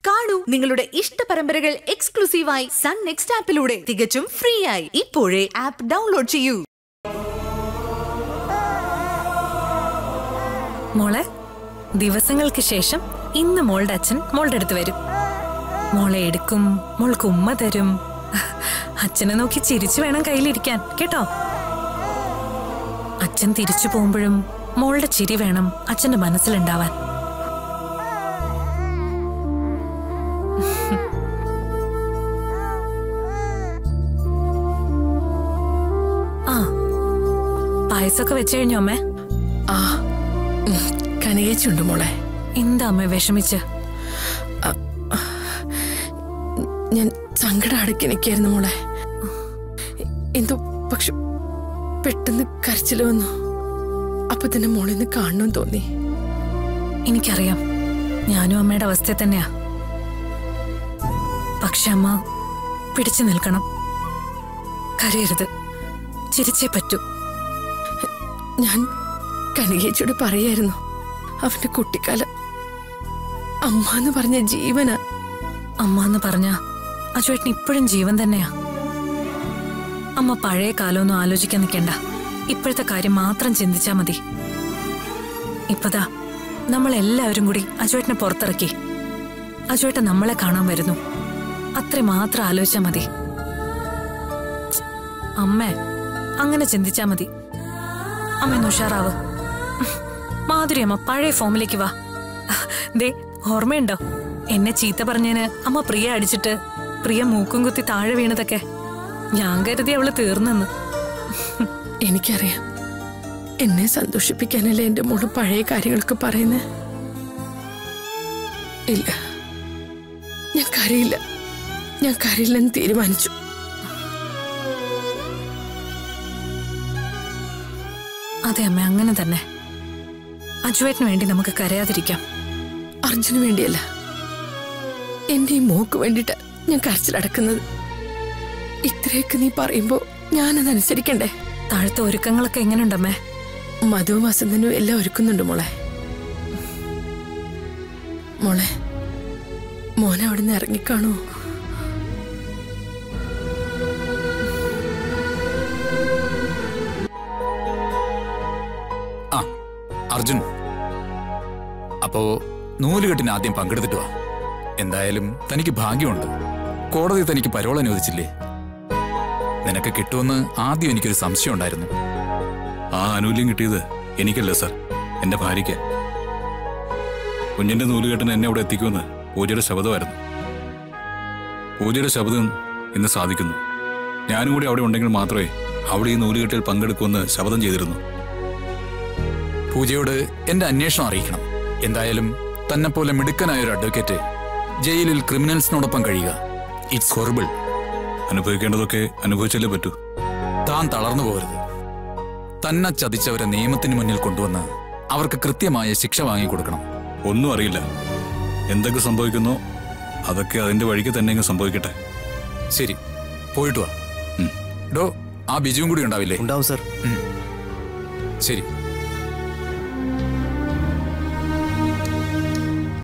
കാണൂ നിങ്ങളുടെ ഇഷ്ട പരമ്പരകൾ എക്സ്ക്ലൂസീവായി സൺ നെക്സ്റ്റ് ആപ്പിലൂടെ തികച്ചും ഫ്രീ ആയി ഇപ്പോഴേ ആപ്പ് ഡൗൺലോഡ് ചെയ്യൂ മോളെ ദിവസങ്ങൾക്ക് ശേഷം ഇന്ന് മോളുടെ അച്ഛൻ മോളുടെ അടുത്ത് വരും മോളെ എടുക്കും മോൾക്ക് ഉമ്മ തരും അച്ഛനെ നോക്കി ചിരിച്ചു വേണം കയ്യിലിരിക്കാൻ കേട്ടോ അച്ഛൻ തിരിച്ചു പോകുമ്പോഴും മോളുടെ ചിരി വേണം അച്ഛന്റെ മനസ്സിലുണ്ടാവാൻ ആ പായസമൊക്കെ വെച്ചു കഴിഞ്ഞോ അമ്മേ ആ ഉം, കനകേച്ചുണ്ട് മോളെ എന്താ അമ്മ വിഷമിച്ച് ഞാൻ സങ്കടം അടക്കി നിൽക്കായിരുന്നു മോളെ എന്തോ പക്ഷെ പെട്ടെന്ന് കരച്ചിൽ വന്നു അപ്പൊ തന്നെ മോളെ ഒന്ന് കാണണമെന്ന് തോന്നി എനിക്കറിയാം ഞാനും അമ്മയുടെ അവസ്ഥ തന്നെയാ പക്ഷെ അമ്മ പിടിച്ചു നിൽക്കണം കരയരുത് ചിരിച്ചേ പറ്റൂ ഞാൻ കനകേച്ചിയോട് പറയായിരുന്നു അവന്റെ കുട്ടിക്കാലം അമ്മ എന്ന് പറഞ്ഞ ജീവനാ അമ്മ എന്ന് പറഞ്ഞ അജുവേട്ടൻ ഇപ്പോഴും ജീവൻ തന്നെയാ അമ്മ പഴയ കാലമൊന്നും ആലോചിക്കാൻ നിൽക്കണ്ട ഇപ്പോഴത്തെ കാര്യം മാത്രം ചിന്തിച്ചാ മതി ഇപ്പതാ നമ്മൾ എല്ലാവരും കൂടി അജുവേട്ടനെ പുറത്തിറക്കി അജുവേട്ടൻ നമ്മളെ കാണാൻ വരുന്നു അത്ര മാത്രം ആലോചിച്ചാ മതി ഛ്, അമ്മേ അങ്ങനെ ചിന്തിച്ചാ മതി അമ്മ ഒന്ന് ഉഷാറാവ് മാധുരി അമ്മ പഴയ ഫോമിലേക്ക് വാ ദേ ഓർമ്മയുണ്ടോ എന്നെ ചീത്ത പറഞ്ഞതിന് അമ്മ പ്രിയ അടിച്ചിട്ട് പ്രിയ മൂക്കും കുത്തി താഴെ വീണതൊക്കെ ഞാൻ കരുതി അവള് തീർന്നെന്ന് എനിക്കറിയാം എന്നെ സന്തോഷിപ്പിക്കാനല്ലേ എന്റെ മോള് പഴയ കാര്യങ്ങളൊക്കെ പറയുന്നേ ഇല്ല ഞാൻ കരയില്ല ഞാൻ കരയില്ലെന്ന് തീരുമാനിച്ചു അതെ അമ്മ അങ്ങനെ തന്നെ അജുവേട്ടിന് വേണ്ടി നമുക്ക് കരയാതിരിക്കാം അർജുന് വേണ്ടിയല്ല എന്റെ ഈ മോക്ക് വേണ്ടിട്ട് ഞാൻ കരച്ചിലടക്കുന്നത് ഇത്രയൊക്കെ നീ പറയുമ്പോ ഞാനതനുസരിക്കണ്ടേ താഴത്തെ ഒരുക്കങ്ങളൊക്കെ എങ്ങനെയുണ്ടമ്മേ മധുവും വസന്തനും എല്ലാം ഒരുക്കുന്നുണ്ട് മോളെ മോളെ മോനെ അവിടുന്ന് ഇറങ്ങിക്കാണോ ആ അർജുൻ അപ്പോ നൂലുകെട്ടിന് ആദ്യം പങ്കെടുത്തിട്ട് വാ എന്തായാലും തനിക്ക് ഭാഗ്യമുണ്ട് കോടതി തനിക്ക് പരോൾ അനുവദിച്ചില്ലേ നിനക്ക് കിട്ടുമെന്ന് ആദ്യം എനിക്കൊരു സംശയം ഉണ്ടായിരുന്നു ആ ആനുകൂല്യം കിട്ടിയത് എനിക്കല്ല സർ എന്റെ ഭാര്യയ്ക്ക് കുഞ്ഞിന്റെ നൂലുകെട്ടിന് എന്നെ അവിടെ എത്തിക്കുമെന്ന് പൂജയുടെ ശബ്ദമായിരുന്നു പൂജയുടെ ശബ്ദം ഇന്ന് സാധിക്കുന്നു ഞാനും കൂടി അവിടെ ഉണ്ടെങ്കിൽ മാത്രമേ അവിടെ ഈ നൂലുകെട്ടിൽ പങ്കെടുക്കുമെന്ന് ശബ്ദം ചെയ്തിരുന്നു പൂജയോട് എന്റെ അന്വേഷണം അറിയിക്കണം എന്തായാലും തന്നെപ്പോലെ മിടുക്കനായ ഒരു അഡ്വക്കേറ്റ് ജയിലിൽ ക്രിമിനൽസിനോടൊപ്പം കഴിയുക ഇറ്റ്സ് ഹൊറിബിൾ അനുഭവിക്കേണ്ടതൊക്കെ അനുഭവിച്ചല്ലേ പറ്റൂ താൻ തളർന്നു പോകരുത് തന്നെ ചതിച്ചവരെ നിയമത്തിന് മുന്നിൽ കൊണ്ടുവന്ന് അവർക്ക് കൃത്യമായ ശിക്ഷ വാങ്ങിക്കൊടുക്കണം ഒന്നും അറിയില്ല എന്തൊക്കെ സംഭവിക്കുന്നോ അതൊക്കെ അതിന്റെ വഴിക്ക് തന്നെ അങ്ങ് സംഭവിക്കട്ടെ ശരി പോയിട്ട് വാ ഉം. ഡോ ആ ബിജുവും കൂടി ഉണ്ടാവില്ലേ ഉണ്ടാവും സർ ശരി